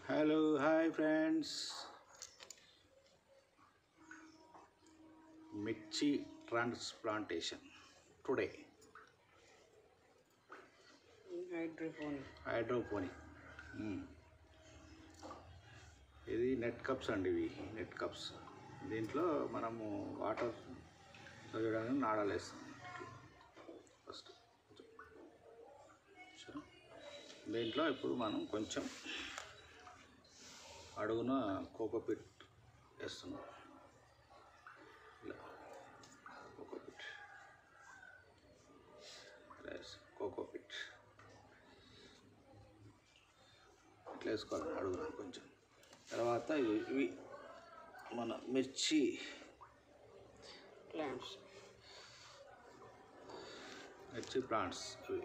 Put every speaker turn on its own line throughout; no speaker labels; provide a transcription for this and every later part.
Hello hi friends mirchi transplantation today
hydroponic
hydroponic hmm. ఇది net cups అండి ఇవి net cups దీంట్లో మనము వాటర్ చదవడానికి నాడాలేస్తాం ఫస్ట్ సరే దీంట్లో ఇప్పుడు మనం కొంచెం అడుగున కోకోపిట్ వేస్తున్నాం ఇలా కోకోపిట్ ఇలా వేస్తాం కోకోపిట్ ఇట్లా వేసుకోవాలి అడుగున కొంచెం తర్వాత ఇవి ఇవి మన మిర్చి
ప్లాంట్స్
మిర్చి ప్లాంట్స్ ఇవి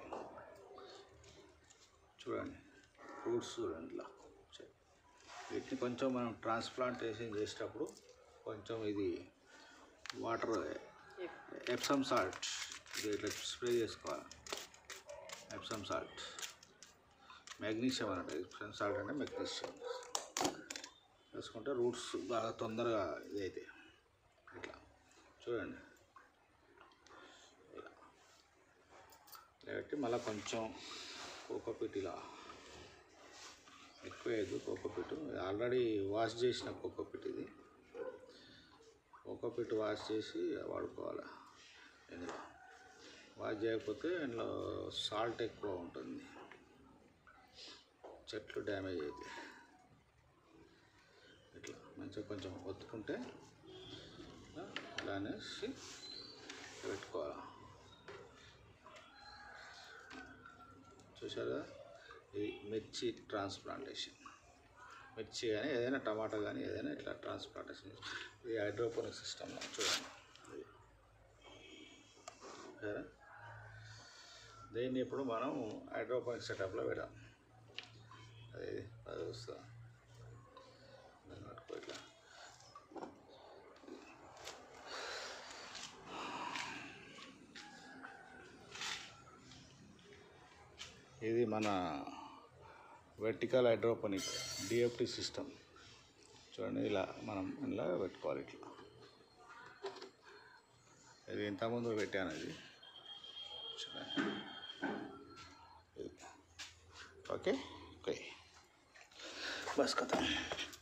చూడండి ఫ్రూట్స్ చూడండి ఇట్లా వచ్చాయి. వీటిని కొంచెం మనం ట్రాన్స్ప్లాంటేషన్ చేసేటప్పుడు కొంచెం ఇది వాటర్ ఎప్సమ్ సాల్ట్ ఇది ఇట్లా స్ప్రే చేసుకోవాలి ఎప్సమ్ సాల్ట్ మెగ్నీషియం అన్నట్టు ఎప్సమ్ సాల్ట్ అంటే మెగ్నీషియం వేసుకుంటే రూట్స్ బాగా తొందరగా ఇదైతే ఇట్లా చూడండి ఇలా కాబట్టి మళ్ళీ కొంచెం కోకోపీట్ ఇలా ఎక్కువ వేయద్దు కోకోపీట్ ఆల్రెడీ వాష్ చేసిన కోకోపీట్ ఇది కోకోపీట్ వాష్ చేసి వాడుకోవాలి ఇందులో వాష్ చేయకపోతే ఇందులో సాల్ట్ ఎక్కువ ఉంటుంది చెట్లు డ్యామేజ్ అవుతాయి ఇట్లా మంచిగా కొంచెం ఒత్తుకుంటే ఇలా ఇలా అనేసి పెట్టుకోవాలి చూసారా ఇది మిర్చి ట్రాన్స్ప్లాంటేషన్ మిర్చి కానీ ఏదైనా టమాటా కానీ ఏదైనా ఇట్లా ట్రాన్స్ప్లాంటేషన్ ఇది హైడ్రోపోనిక్ సిస్టమ్ చూడండి ఇది. సరే దీన్ని ఇప్పుడు మనం హైడ్రోపోనిక్ సెటప్లో పెడదాం అది అది వస్తా దాన్ని పట్టుకో ఇట్లా ఇది మన వెర్టికల్ హైడ్రోపోనిక్ డిఎఫ్టి సిస్టమ్ చూడండి ఇలా మనం ఇలా పెట్టుకోవాలి ఇట్లా ఇది ఇంతకుముందు పెట్టాను ఇది చూడండి ఇది. ఓకే ఓకే బస్ కథ